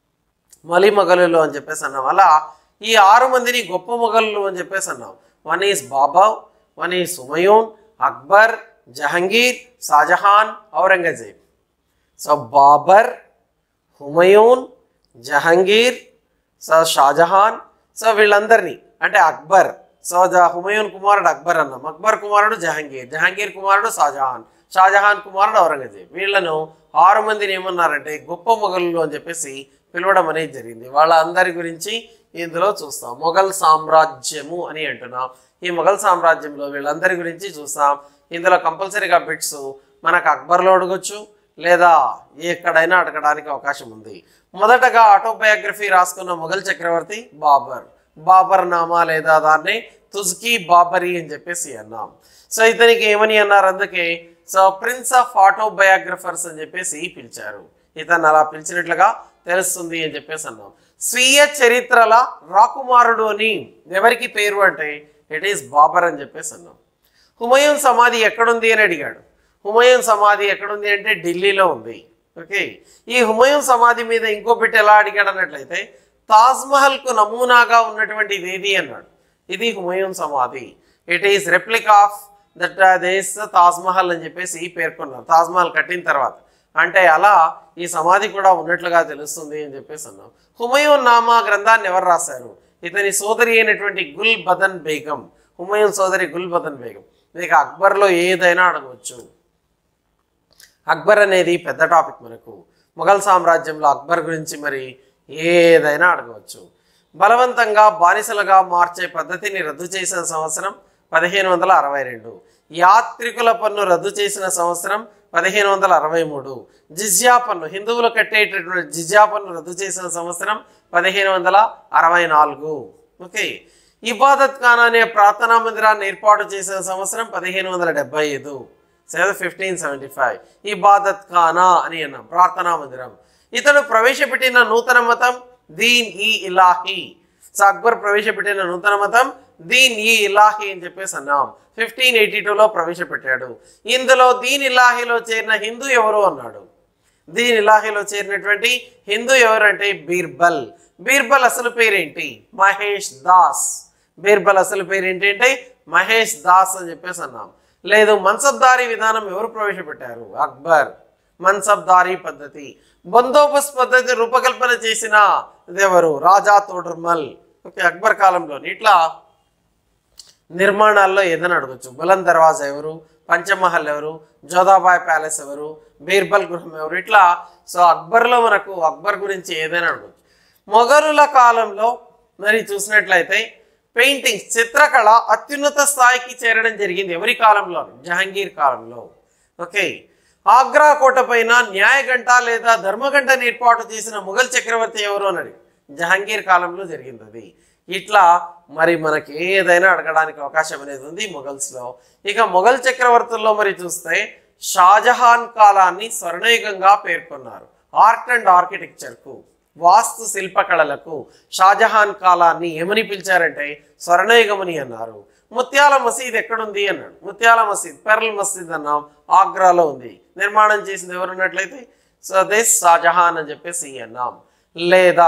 మలి మొఘలులు అని చెప్పేసి అన్నాం అలా ఈ ఆరు మందిని గొప్ప మొఘలులు అని చెప్పేసి అన్నాం one is Babur one is Humayun Akbar Jahangir Shahjahan Aurangzeb so Babur Humayun Jahangir so Shahjahan so వీళ్ళందరినీ అంటే అక్బర్ సో జ- హుమయూన్ కుమారుడు అక్బర్ అన్నాం అక్బర్ కుమారుడు జహంగీర్ జహంగీర్ కుమారుడు షాజహాన్ షాజహాన్ కుమారుడు ఔరంగజేబ్ వీళ్ళను ఆరు మందిని ఏమన్నారంటే గొప్ప మొఘలు అని చెప్పేసి పిలవడం అనేది జరిగింది వాళ్ళ అందరి గురించి ఇందులో చూస్తాం మొఘల్ సామ్రాజ్యము అని అంటున్నాం ఈ మొఘల్ సామ్రాజ్యంలో వీళ్ళందరి గురించి చూస్తాం ఇందులో కంపల్సరీగా బిట్స్ మనకు అక్బర్లో అడగొచ్చు లేదా ఎక్కడైనా అడగడానికి అవకాశం ఉంది మొదటగా ఆటోబయోగ్రఫీ రాసుకున్న మొఘల్ చక్రవర్తి బాబర్ బాబర్ నామా లేదా దాన్ని తుజ్కీ బాబరీ అని చెప్పేసి అన్నాం సో ఇతనికి ఏమని అన్నారు అందుకే సో ప్రిన్స్ ఆఫ్ ఆటోబయోగ్రఫర్స్ అని చెప్పేసి పిలిచారు ఇతను అలా పిలిచినట్లుగా తెలుస్తుంది అని చెప్పేసి అన్నాం స్వీయ చరిత్రల రాకుమారుడు అని ఎవరికి పేరు అంటే ఇట్ ఈస్ బాబర్ అని చెప్పేసి అన్నాం హుమయూన్ సమాధి ఎక్కడుంది అని అడిగాడు హుమయూన్ సమాధి ఎక్కడుంది అంటే ఢిల్లీలో ఉంది ఓకే ఈ హుమయూన్ సమాధి మీద ఇంకో బిట్ ఎలా అడిగాడు అన్నట్లయితే తాజ్మహల్కు నమూనాగా ఉన్నటువంటి ఇది ఏది అన్నాడు ఇది హుమయూన్ సమాధి it is replica of that this Taj Mahal అని చెప్పేసి పేర్కొన్నారు తాజ్మహల్ కట్టిన తర్వాత అంటే అలా ఈ సమాధి కూడా ఉన్నట్లుగా తెలుస్తుంది అని చెప్పేసి అన్నాం హుమయూన్ నామా గ్రంథాన్ని ఎవరు రాశారు ఇతని సోదరి అయినటువంటి గుల్ బదన్ బేగం హుమయూన్ సోదరి గుల్ బదన్ బేగం మీకు అక్బర్లో ఏదైనా అడగవచ్చు అక్బర్ అనేది పెద్ద టాపిక్ మనకు మొఘల్ సామ్రాజ్యంలో అక్బర్ గురించి మరి ఏదైనా అడగవచ్చు బలవంతంగా బానిసలుగా మార్చే పద్ధతిని రద్దు చేసిన సంవత్సరం పదిహేను వందల అరవై రెండు యాత్రికుల పన్ను రద్దు చేసిన సంవత్సరం పదిహేను వందల అరవై మూడు జిజ్యా పన్ను హిందువులు కట్టేటటువంటి జిజ్యా పన్ను రద్దు చేసిన సంవత్సరం పదిహేను వందల అరవై నాలుగు ఓకే ఇబాదత్ ఖాన్ అనే ప్రార్థనా మందిరాన్ని ఏర్పాటు చేసిన సంవత్సరం పదిహేను వందల డెబ్బై ఐదు seven fifteen seventy five Ibadat Khana అని అన్నాం ప్రార్థనా మందిరం ఇతడు ప్రవేశపెట్టిన నూతన మతం దీన్ ఈ ఇలాహి సో అక్బర్ ప్రవేశపెట్టిన నూతన మతం దీన్ ఈ ఇలాహి అని చెప్పేసి అన్నాం ఫిఫ్టీన్ ఎయిటీ టూలో ప్రవేశపెట్టాడు ఇందులో దీన్ ఇలాహిలో చేరిన హిందూ ఎవరు అన్నాడు దీని ఇలాహిలో చేరినటువంటి హిందూ ఎవరంటే బీర్బల్ బీర్బల్ అసలు పేరేంటి మహేష్ దాస్ బీర్బల్ అసలు పేరేంటి అంటే మహేష్ దాస్ అని చెప్పేసి అన్నాం లేదు మన్సబ్దారీ విధానం ఎవరు ప్రవేశపెట్టారు అక్బర్ మన్సబ్దారీ పద్ధతి బందోబస్త్ పద్ధతి రూపకల్పన చేసిన ఎవరు రాజా తోడర్మల్ ఓకే అక్బర్ కాలంలో ఇట్లా నిర్మాణాల్లో ఏదైనా అడగచ్చు బులంద్ దర్వాజా ఎవరు పంచమహల్ ఎవరు జోధాబాయ్ ప్యాలెస్ ఎవరు బీర్బల్ గృహం ఎవరు ఇట్లా సో అక్బర్లో మనకు అక్బర్ గురించి ఏదైనా అడగచ్చు మొఘలుల కాలంలో మరి చూసినట్లయితే పెయింటింగ్స్ చిత్రకళ అత్యున్నత స్థాయికి చేరడం జరిగింది ఎవరి కాలంలో జహాంగీర్ కాలంలో ఓకే ఆగ్రా కోట పైన న్యాయగంట లేదా ధర్మగంటను ఏర్పాటు చేసిన ముఘల్ చక్రవర్తి ఎవరు అని అడిగి జహాంగీర్ కాలంలో జరిగింది అది ఇట్లా మరి మనకి ఏదైనా అడగడానికి అవకాశం అనేది ఉంది మొఘల్స్లో ఇక మొఘల్ చక్రవర్తుల్లో మరి చూస్తే షాజహాన్ కాలాన్ని స్వర్ణయుగంగా పేర్కొన్నారు ఆర్ట్ అండ్ ఆర్కిటెక్చర్కు వాస్తు శిల్పకళలకు షాజహాన్ కాలాన్ని ఏమని పిలిచారంటే స్వర్ణయుగమని అన్నారు ముత్యాల మసీద్ ఎక్కడుంది అన్నాడు ముత్యాల మసీద్ పెరల్ మసీద్ అన్నాం ఆగ్రాలో ఉంది నిర్మాణం చేసింది ఎవరున్నట్లయితే సో దిస్ షాజహాన్ అని చెప్పేసి అన్నాం లేదా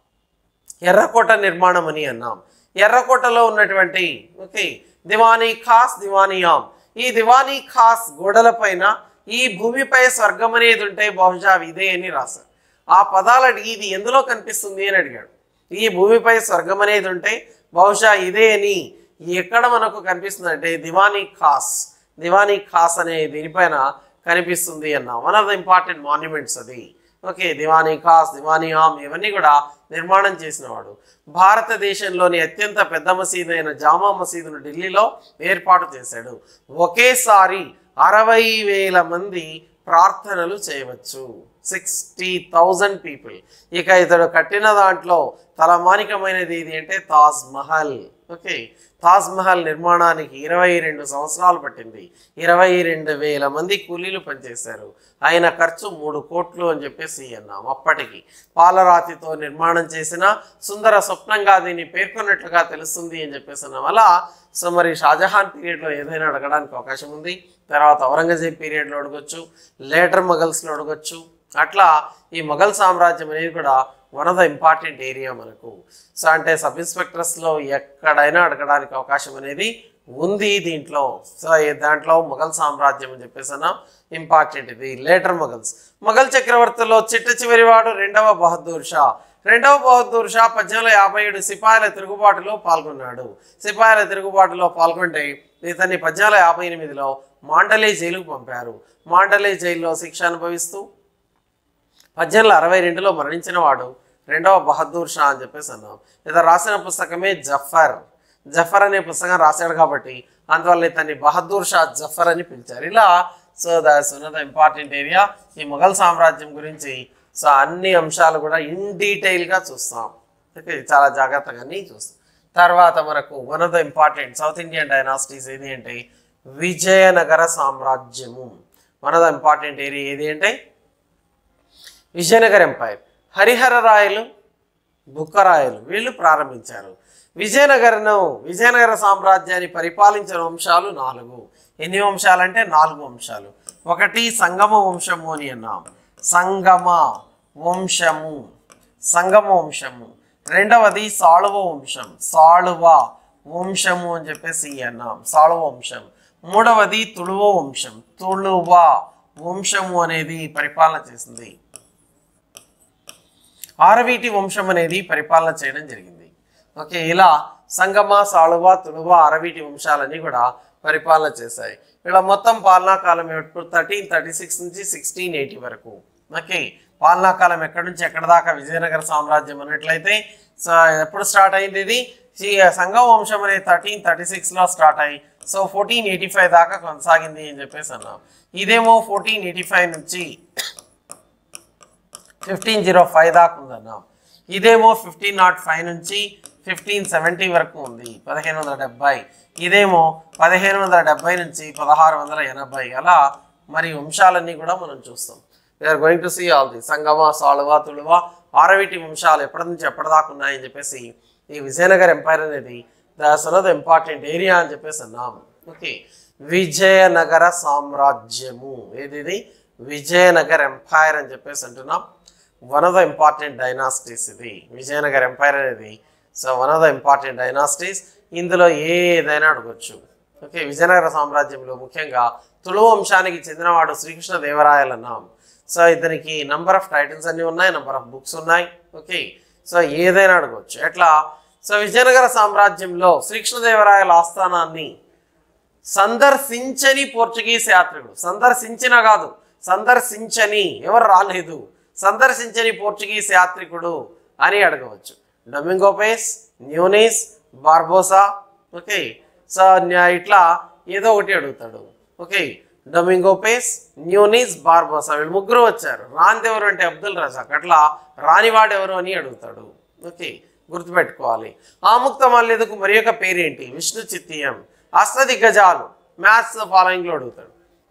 ఎర్రకోట నిర్మాణం అని అన్నాం ఎర్రకోటలో ఉన్నటువంటి ఓకే దివానీ ఖాస్ దివానియాం ఈ దివానీ ఖాస్ గోడల పైన ఈ భూమిపై స్వర్గం అనేది ఉంటే బహుశా ఇదే అని రాశారు ఆ పదాలు అడిగి ఇది ఎందులో కనిపిస్తుంది అని అడిగాడు ఈ భూమిపై స్వర్గం అనేది ఉంటే బహుశా ఇదే అని ఎక్కడ మనకు కనిపిస్తుంది అంటే దివానీ ఖాస్ దివానీ ఖాస్ అనే దీనిపైన కనిపిస్తుంది అన్న one of the important monuments అది ఓకే దివానీ ఖాస్ దివానీ ఆమ్ ఇవన్నీ కూడా నిర్మాణం చేసినవాడు భారతదేశంలోని అత్యంత పెద్ద మసీదు అయిన జామా మసీదును ఢిల్లీలో ఏర్పాటు చేశాడు ఒకేసారి అరవై వేల మంది ప్రార్థనలు చేయవచ్చు సిక్స్టీ థౌజండ్ పీపుల్ ఇక ఇతడు కట్టిన దాంట్లో తలమానికమైనది ఇది అంటే తాజ్ మహల్ ఓకే తాజ్ మహల్ నిర్మాణానికి ఇరవై రెండు సంవత్సరాలు పట్టింది ఇరవై రెండు వేల మంది కూలీలు పనిచేశారు ఆయన ఖర్చు మూడు కోట్లు అని చెప్పేసి అన్నాం అప్పటికి పాలరాతితో నిర్మాణం చేసిన సుందర స్వప్నంగా దీన్ని పేర్కొన్నట్లుగా తెలుస్తుంది అని చెప్పేసి అన్నాం అలా సో మరి షాజహాన్ పీరియడ్లో ఏదైనా అడగడానికి అవకాశం ఉంది తర్వాత ఔరంగజేబ్ పీరియడ్లో అడగొచ్చు లేటర్ మొఘల్స్లో అడగొచ్చు అట్లా ఈ మొఘల్ సామ్రాజ్యం అనేది కూడా one of the important area మనకు సో అంటే సబ్ ఇన్స్పెక్టర్స్లో ఎక్కడైనా అడగడానికి అవకాశం అనేది ఉంది దీంట్లో సో ఈ దాంట్లో మొఘల్ సామ్రాజ్యం అని చెప్పేసి అన్నాం ఇంపార్టెంట్ ఇది లేటర్ మొఘల్స్ మొఘల్ చక్రవర్తిలో చిట్ట చివరివాడు రెండవ బహదూర్ షా రెండవ బహదూర్ షా పద్దెనిమిది వందల యాభై ఏడు సిపాయిల తిరుగుబాటులో పాల్గొన్నాడు సిపాయిల తిరుగుబాటులో పాల్గొంటే ఇతన్ని పద్దెనిమిది వందల యాభై ఎనిమిదిలో మాండలే జైలుకు పంపారు మాండలే జైల్లో శిక్ష అనుభవిస్తూ పద్దెనిమిది వందల అరవై రెండులో మరణించిన వాడు రెండవ బహదూర్ షా అని చెప్పేసి అన్నాం ఇతను రాసిన పుస్తకమే జఫర్ జఫర్ అనే పుస్తకం రాశాడు కాబట్టి అందువల్ల ఇతన్ని బహదూర్ షా జఫర్ అని పిలిచారు ఇలా so that's one of the important area ఈ మొఘల్ సామ్రాజ్యం గురించి సో అన్ని అంశాలు కూడా ఇన్ డీటెయిల్గా చూస్తాం ఓకే చాలా జాగ్రత్తగా అన్ని చూస్తాం తర్వాత మనకు one of the important South Indian dynasties ఏది అంటే విజయనగర సామ్రాజ్యము one of the important area ఏది అంటే విజయనగర ఎంపైర్ హరిహర రాయలు బుక్కరాయలు వీళ్ళు ప్రారంభించారు విజయనగరను విజయనగర సామ్రాజ్యాన్ని పరిపాలించిన వంశాలు నాలుగు ఎన్ని వంశాలు అంటే నాలుగు వంశాలు ఒకటి సంగమ వంశము అని అన్నాం సంగమ వంశము సంగమ వంశము రెండవది సాళువ వంశం సాళువ వంశము అని చెప్పేసి అన్నాం సాళువ వంశం మూడవది తుళువ వంశం తుళువ వంశము అనేది పరిపాలన చేసింది ఆరవీటి వంశం అనేది పరిపాలన చేయడం జరిగింది ఓకే ఇలా సంగమ సాళువ తులువ అరవీటి వంశాలన్నీ కూడా పరిపాలన చేశాయి ఇలా మొత్తం పాలనా కాలం ఎప్పుడు థర్టీన్ థర్టీ సిక్స్ నుంచి సిక్స్టీన్ ఎయిటీ వరకు ఓకే పాలనా కాలం ఎక్కడి నుంచి ఎక్కడి దాకా విజయనగర సామ్రాజ్యం అన్నట్లయితే సో ఎప్పుడు స్టార్ట్ అయింది ఇది ఈ సంగమ వంశం అనేది థర్టీన్ థర్టీ సిక్స్లో స్టార్ట్ అయ్యి సో ఫోర్టీన్ ఎయిటీ ఫైవ్ దాకా కొనసాగింది అని చెప్పేసి అన్నాం ఇదేమో ఫోర్టీన్ ఎయిటీ ఫైవ్ నుంచి ఫిఫ్టీన్ జీరో ఫైవ్ దాకా ఉందన్నాం ఇదేమో ఫిఫ్టీన్ నాట్ ఫైవ్ నుంచి ఫిఫ్టీన్ సెవెంటీ వరకు ఉంది పదిహేను వందల డెబ్బై ఇదేమో పదిహేను వందల డెబ్బై నుంచి పదహారు వందల ఎనభై అలా మరి వంశాలన్నీ కూడా మనం చూస్తాం we are going to see all the Sangama Saluva Tuluva ఆరవిటి వంశాలు ఎప్పటి నుంచి ఎప్పటిదాకా ఉన్నాయని చెప్పేసి ఈ విజయనగర్ ఎంపైర్ అనేది that's one of the important area అని చెప్పేసి అన్నాం ఓకే విజయనగర సామ్రాజ్యము ఏది ఇది విజయనగర్ ఎంపైర్ అని చెప్పేసి అంటున్నాం one of the important dynasties ఇది విజయనగర్ ఎంపైర్ అనేది so one of the important dynasties ఇందులో ఏదైనా అడగొచ్చు ఓకే విజయనగర సామ్రాజ్యంలో ముఖ్యంగా తుళు వంశానికి చెందినవాడు శ్రీకృష్ణ దేవరాయలు అన్నాం సో ఇతనికి నంబర్ ఆఫ్ టైటిల్స్ అన్నీ ఉన్నాయి నంబర్ ఆఫ్ బుక్స్ ఉన్నాయి ఓకే సో ఏదైనా అడగవచ్చు ఎట్లా సో విజయనగర సామ్రాజ్యంలో శ్రీకృష్ణదేవరాయల ఆస్థానాన్ని సందర్శించని పోర్చుగీస్ యాత్రికుడు సందర్శించిన కాదు సందర్శించని ఎవరు రాలేదు సందర్శించని పోర్చుగీస్ యాత్రికుడు అని అడగవచ్చు Domingo Paes Nuniz Barbosa okay so న్యా- ఇట్లా ఏదో ఒకటి అడుగుతాడు ఓకే డొమింగోపేస్ న్యూనిస్ బార్బోసా వీళ్ళు ముగ్గురు వచ్చారు రాంది ఎవరు అంటే అబ్దుల్ రజాక్ అట్లా రానివాడు ఎవరు అని అడుగుతాడు ఓకే గుర్తుపెట్టుకోవాలి ఆముక్త మల్లేదుకు మరి యొక్క పేరేంటి విష్ణు చిత్తీయం అష్టదిగ్గజాలు మ్యాథ్స్ ఫాలోయింగ్లో అడుగుతాడు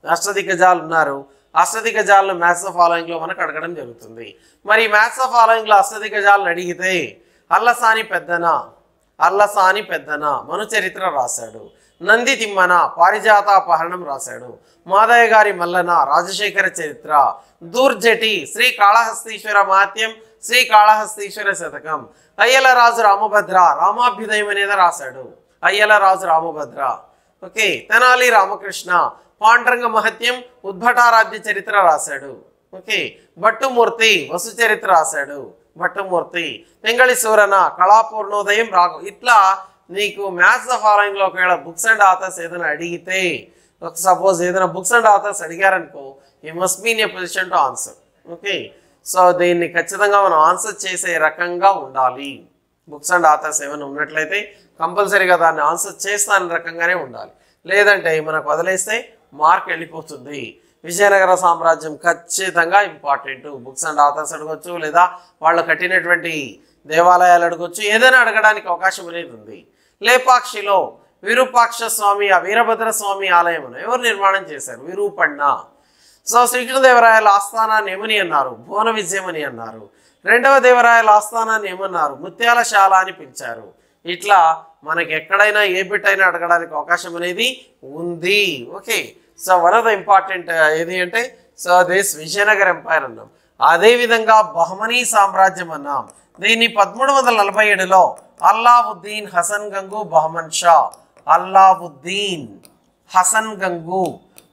అష్టదిగ్గజాలు ఉన్నారు అష్టదిగ్గజాలను మ్యాథ్స్ ఆఫ్ ఫాలోయింగ్లో మనకు అడగడం జరుగుతుంది మరి మ్యాథ్స్ ఆఫ్ ఫాలోయింగ్లో అష్టదిగ్గజాలను అడిగితే అల్లసాని పెద్దన అల్లసాని పెద్దన మను చరిత్ర రాశాడు నంది తిమ్మన పారిజాతాపహరణం రాశాడు మాదయ్య గారి మల్లన రాజశేఖర చరిత్ర దూర్జటి శ్రీ కాళహస్తీశ్వర మహాత్యం శ్రీ కాళహస్తీశ్వర శతకం అయ్యల రాజు రామభద్ర రామాభ్యుదయం అనేది రాశాడు అయ్యల రాజు రామభద్ర ఓకే తెనాలి రామకృష్ణ పాండ్రంగ మహత్యం ఉద్భటారాధ్య చరిత్ర రాశాడు ఓకే భట్టుమూర్తి వసు చరిత్ర రాశాడు భట్టుమూర్తి పెంగళి సూరన కళాపూర్ణోదయం రాఘ ఇట్లా నీకు మ్యాథ్స్ ఫాలోయింగ్ లో ఒకవేళ బుక్స్ అండ్ ఆథర్స్ ఏదైనా అడిగితే సపోజ్ ఏదైనా బుక్స్ అండ్ ఆథర్స్ అడిగారనుకో you must been a position to answer okay so దీన్ని ఖచ్చితంగా మనం ఆన్సర్ చేసే రకంగా ఉండాలి బుక్స్ అండ్ ఆథర్స్ ఏమైనా ఉన్నట్లయితే కంపల్సరీగా దాన్ని ఆన్సర్ చేస్తాన రకంగానే ఉండాలి లేదంటే మనకు వదిలేస్తే మార్క్ వెళ్ళిపోతుంది విజయనగర సామ్రాజ్యం ఖచ్చితంగా ఇంపార్టెంట్ బుక్స్ అండ్ ఆథర్స్ అడగొచ్చు లేదా వాళ్ళు కట్టినటువంటి దేవాలయాలు అడగొచ్చు ఏదైనా అడగడానికి అవకాశం అనేది ఉంది లేపాక్షిలో విరూపాక్ష స్వామి ఆ వీరభద్ర స్వామి ఆలయం ఎవరు నిర్మాణం చేశారు విరూపಣ್ణ సో శ్రీకృష్ణదేవరాయల ఆస్థానాన్ని ఏమని అన్నారు భువన విజయమని అన్నారు రెండవ దేవరాయల ఆస్థానాన్ని ఏమన్నారు ముత్యాలశాల అని పిలిచారు ఇట్లా మనకి ఎక్కడైనా ఏ బిట్ అయినా అడగడానికి అవకాశం అనేది ఉంది okay so one of the important ఏది అంటే సో దిస్ విజయనగర్ ఎంపైర్ అన్నాం అదేవిధంగా బహమనీ సామ్రాజ్యం అన్నాం దీన్ని పదమూడు వందల నలభై ఏడులో అల్లావుద్దీన్ హసన్ గంగు బహమన్ షా అల్లావుద్దీన్ హసన్ గంగు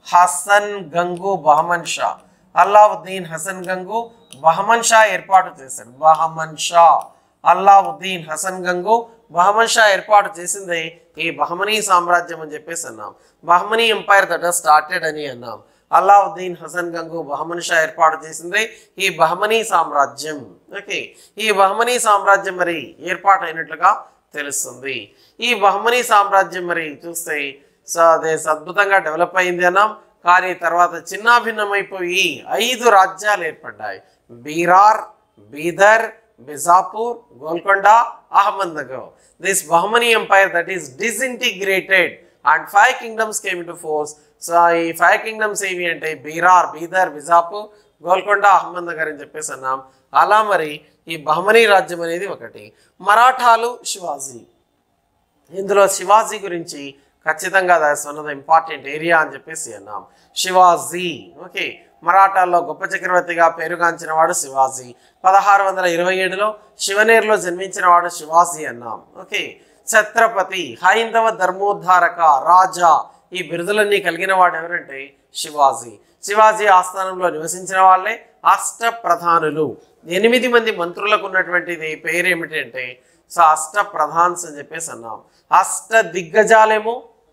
హసన్ గంగు బహమన్ షా అల్లావుద్దీన్ హసన్ గంగు బహమన్ షా ఏర్పాటు చేశాడు బహమన్ షా అల్లావుద్దీన్ హసన్ గంగు బహమన్ షా ఏర్పాటు చేసింది ఈ బహమనీ సామ్రాజ్యం అని చెప్పేసి అన్నాం బహమనీ ఎంపైర్ దట్ స్టార్టెడ్ అని అన్నాం అల్లావుద్దీన్ హసన్ గంగు బహమన్ షా ఏర్పాటు చేసింది ఈ బహమనీ సామ్రాజ్యం ఓకే ఈ బహమనీ సామ్రాజ్యం మరి ఏర్పాటైనట్లుగా తెలుస్తుంది ఈ బహమనీ సామ్రాజ్యం మరి చూస్తే సో అదే అద్భుతంగా డెవలప్ అయింది అన్నాం కానీ తర్వాత చిన్నాభిన్నమైపోయి ఐదు రాజ్యాలు ఏర్పడ్డాయి Berar Bidar Bijapur Golconda Ahmadnagar this Bahmani empire that is disintegrated and five kingdoms came to force so ఈ ఫైవ్ కింగ్డమ్స్ ఏవి అంటే బీరార్ బీదర్ బిజాపూర్ గోల్కొండ అహ్మద్నగర్ అని చెప్పేసి అన్నాం అలా మరి ఈ బహమనీ రాజ్యం అనేది ఒకటి మరాఠాలు శివాజీ ఇందులో శివాజీ గురించి ఖచ్చితంగా that's one of the important area అని చెప్పేసి అన్నాం శివాజీ ఓకే మరాఠాల్లో గొప్ప చక్రవర్తిగా పేరుగాంచిన వాడు శివాజీ పదహారు వందల ఇరవై ఏడులో శివనేరులో జన్మించిన వాడు శివాజీ అన్నాం ఓకే ఛత్రపతి హైందవ ధర్మోద్ధారక రాజా ఈ బిరుదులన్నీ కలిగిన వాడు ఎవరంటే శివాజీ శివాజీ ఆస్థానంలో నివసించిన వాళ్ళే అష్ట ప్రధానులు ఎనిమిది మంది మంత్రులకు ఉన్నటువంటిది పేరు ఏమిటంటే సో అష్ట ప్రధాన్స్ అని చెప్పేసి అన్నాం అష్ట దిగ్గజాలేమో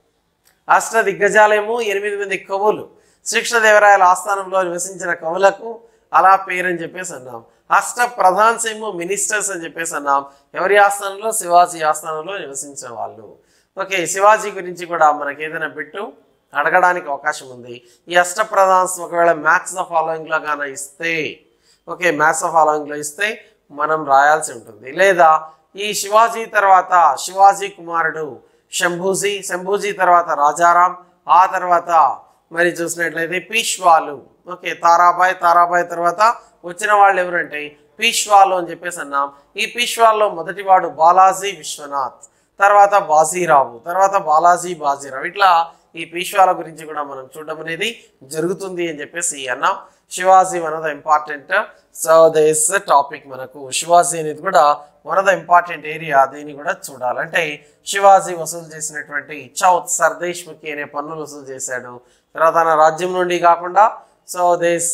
అష్ట దిగ్గజాలేమో ఎనిమిది మంది కవులు శ్రీకృష్ణదేవరాయల ఆస్థానంలో నివసించిన కవులకు అలా పేరు అని చెప్పేసి అన్నాం అష్ట ప్రధాన్స్ ఏమో మినిస్టర్స్ అని చెప్పేసి అన్నాం ఎవరి ఆస్థానంలో శివాజీ ఆస్థానంలో నివసించిన వాళ్ళు ఓకే శివాజీ గురించి కూడా మనకి ఏదైనా బిట్టు అడగడానికి అవకాశం ఉంది ఈ అష్ట ప్రధాన్స్ ఒకవేళ మ్యాథ్స్ ద ఫాలోయింగ్లో గాన ఇస్తే ఓకే మ్యాథ్స్ ద ఫాలోయింగ్లో ఇస్తే మనం రాయాల్సి ఉంటుంది లేదా ఈ శివాజీ తర్వాత శివాజీ కుమారుడు శంభూజీ శంభూజీ తర్వాత రాజారాం ఆ తర్వాత మరి చూసినట్లయితే పీష్వాలు ఓకే తారాబాయ్ తారాబాయ్ తర్వాత వచ్చిన వాళ్ళు ఎవరంటే పీష్వాలు అని చెప్పేసి అన్నాం ఈ పీష్వాల్లో మొదటివాడు బాలాజీ విశ్వనాథ్ తర్వాత బాజీరావు తర్వాత బాలాజీ బాజీరావు ఇట్లా ఈ పీష్వాల గురించి కూడా మనం చూడడం అనేది జరుగుతుంది అని చెప్పేసి అన్నాం Shivaji one of the important so this topic మనకు శివాజీ అనేది కూడా one of the important area దీన్ని కూడా చూడాలి అంటే శివాజీ వసూలు చేసినటువంటి చౌత్ సర్దేశ్ముఖి అనే పన్నులు వసూలు చేశాడు తర్వాత తన రాజ్యం నుండి కాకుండా సో దేశ్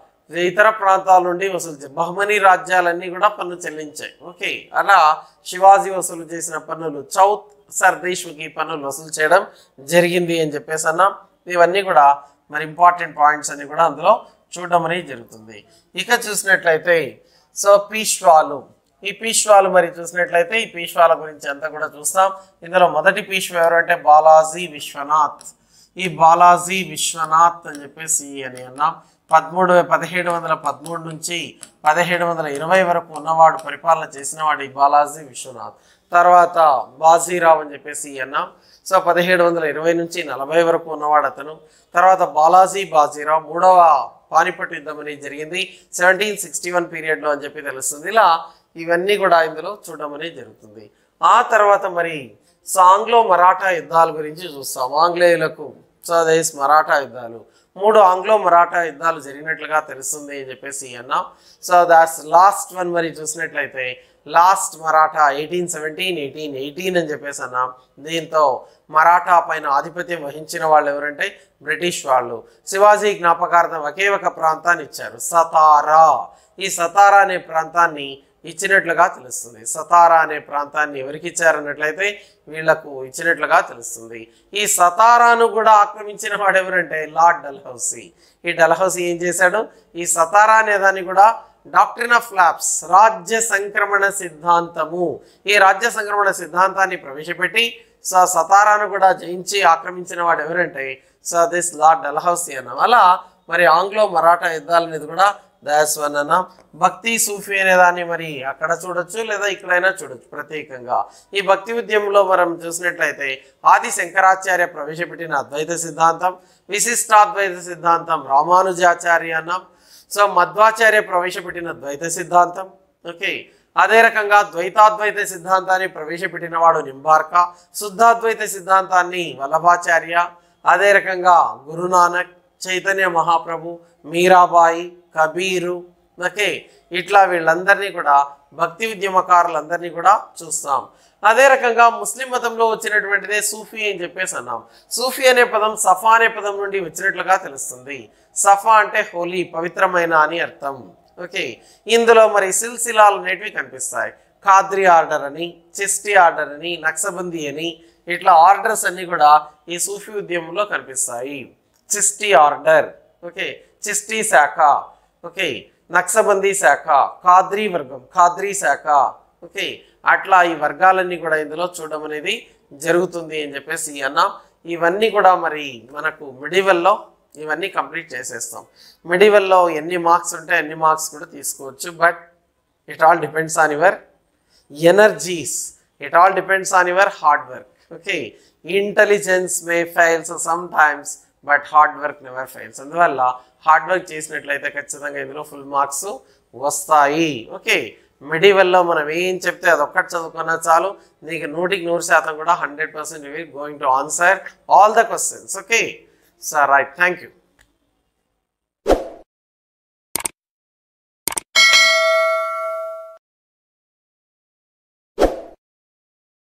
ఇతర ప్రాంతాల నుండి వసూలు చే బహుమనీ రాజ్యాలన్నీ కూడా పన్ను చెల్లించాయి ఓకే అలా శివాజీ వసూలు చేసిన పన్నులు చౌత్ సర్దేశ్ముఖి పన్నులు వసూలు చేయడం జరిగింది అని చెప్పేసి అన్నాం ఇవన్నీ కూడా మరి ఇంపార్టెంట్ పాయింట్స్ అన్ని కూడా అందులో చూడడం అనేది జరుగుతుంది ఇక చూసినట్లయితే సో పీష్వాలు ఈ పీష్వాలు మరి చూసినట్లయితే ఈ పీష్వాల గురించి అంతా కూడా చూస్తాం ఇందులో మొదటి పీష్వా ఎవరు అంటే బాలాజీ విశ్వనాథ్ ఈ బాలాజీ విశ్వనాథ్ అని చెప్పేసి అని అన్నాం పదమూడు పదిహేడు వందల పదమూడు నుంచి పదిహేడు వందల ఇరవై వరకు ఉన్నవాడు పరిపాలన చేసినవాడు ఈ బాలాజీ విశ్వనాథ్ తర్వాత బాజీరావ్ అని చెప్పేసి అన్నాం సో పదిహేడు వందల ఇరవై నుంచి నలభై వరకు ఉన్నవాడు అతను తర్వాత బాలాజీ బాజీరావ్ మూడవ పానిపట్ యుద్ధం అనేది జరిగింది సెవెంటీన్ సిక్స్టీ వన్ పీరియడ్లో అని చెప్పి తెలుస్తుంది ఇలా ఇవన్నీ కూడా ఇందులో చూడడం అనేది జరుగుతుంది ఆ తర్వాత మరి సో ఆంగ్లో మరాఠా యుద్ధాల గురించి చూస్తాం ఆంగ్లేయులకు సో దేశ్ మరాఠా యుద్ధాలు మూడు ఆంగ్లో మరాఠా యుద్ధాలు జరిగినట్లుగా తెలుస్తుంది అని చెప్పేసి అన్నాం సో దాట్స్ లాస్ట్ వన్ మరి చూసినట్లయితే last Maratha eighteen seventeen eighteen eighteen అని చెప్పేసి అన్నాం దీంతో మరాఠా పైన ఆధిపత్యం వహించిన వాళ్ళు ఎవరంటే బ్రిటిష్ వాళ్ళు శివాజీ జ్ఞాపకార్థం ఒకే ఒక ప్రాంతాన్ని ఇచ్చారు సతారా ఈ సతారా అనే ప్రాంతాన్ని ఇచ్చినట్లుగా తెలుస్తుంది సతారా అనే ప్రాంతాన్ని ఎవరికి ఇచ్చారన్నట్లయితే వీళ్లకు ఇచ్చినట్లుగా తెలుస్తుంది ఈ సతారాను కూడా ఆక్రమించిన వాడు ఎవరంటే లార్డ్ డల్హౌసీ ఈ డల్హౌసీ ఏం చేశాడు ఈ సతారా అనే దాన్ని కూడా డాక్ట్రిన్ ఆఫ్ ఫ్లాప్స్ రాజ్య సంక్రమణ సిద్ధాంతము ఈ రాజ్య సంక్రమణ సిద్ధాంతాన్ని ప్రవేశపెట్టి సో సతారాను కూడా జయించి ఆక్రమించిన వాడు ఎవరంటే సో దిస్ లార్డ్ డల్హౌసీ అన్నాం అలా మరి ఆంగ్లో మరాఠా యుద్ధాల మీద కూడా దాస్ వన్ అన్న భక్తి సూఫీ అనే దాన్ని మరి అక్కడ చూడొచ్చు లేదా ఇక్కడైనా చూడొచ్చు ప్రత్యేకంగా ఈ భక్తి ఉద్యమంలో మనం చూసినట్లయితే ఆది శంకరాచార్య ప్రవేశపెట్టిన అద్వైత సిద్ధాంతం విశిష్టాద్వైత సిద్ధాంతం రామానుజాచార్య అన్నాం సో మధ్వాచార్య ప్రవేశపెట్టిన ద్వైత సిద్ధాంతం ఓకే అదే రకంగా ద్వైతాద్వైత సిద్ధాంతాన్ని ప్రవేశపెట్టిన వాడు నింబార్క శుద్ధాద్వైత సిద్ధాంతాన్ని వల్లభాచార్య అదే రకంగా గురునానక్ చైతన్య మహాప్రభు మీరాబాయి కబీరు ఓకే ఇట్లా వీళ్ళందరినీ కూడా భక్తి ఉద్యమకారులందరినీ కూడా చూస్తాం అదే రకంగా ముస్లిం మతంలో వచ్చినటువంటిదే సూఫీ అని చెప్పేసి అన్నాం సూఫీ అనే పదం సఫా అనే పదం నుండి వచ్చినట్లుగా తెలుస్తుంది సఫా అంటే హోలీ పవిత్రమైన అని అర్థం ఓకే ఇందులో మరి సిల్సిలాలు అనేటివి కనిపిస్తాయి ఖాద్రి ఆర్డర్ అని చిస్టి ఆర్డర్ అని నక్సబందీ అని ఇట్లా ఆర్డర్స్ అన్ని కూడా ఈ సూఫీ ఉద్యమంలో కనిపిస్తాయి చిస్టి ఆర్డర్ ఓకే చిస్టి శాఖ ఓకే నక్సబందీ శాఖ ఖాద్రీ వర్గం ఖాద్రీ శాఖ ఓకే అట్లా ఈ వర్గాలన్నీ కూడా ఇందులో చూడడం అనేది జరుగుతుంది అని చెప్పేసి అన్నాం ఇవన్నీ కూడా మరి మనకు మిడివల్లో ఇవన్నీ కంప్లీట్ చేసేస్తాం మిడివల్లో ఎన్ని మార్క్స్ ఉంటే అన్ని మార్క్స్ కూడా తీసుకోవచ్చు but it all depends on your energies it all depends on your hard work okay intelligence may fails some times but hard work never fails అందువల్ల హార్డ్ వర్క్ చేసినట్లయితే ఖచ్చితంగా ఇందులో ఫుల్ మార్క్స్ వస్తాయి okay మిడివల్లో మనం ఏం చెప్తే అది ఒక్కటి చదువుకున్నా చాలు నీకు నూటికి నూరు శాతం కూడా hundred percent going to answer all the questions okay sir right thank you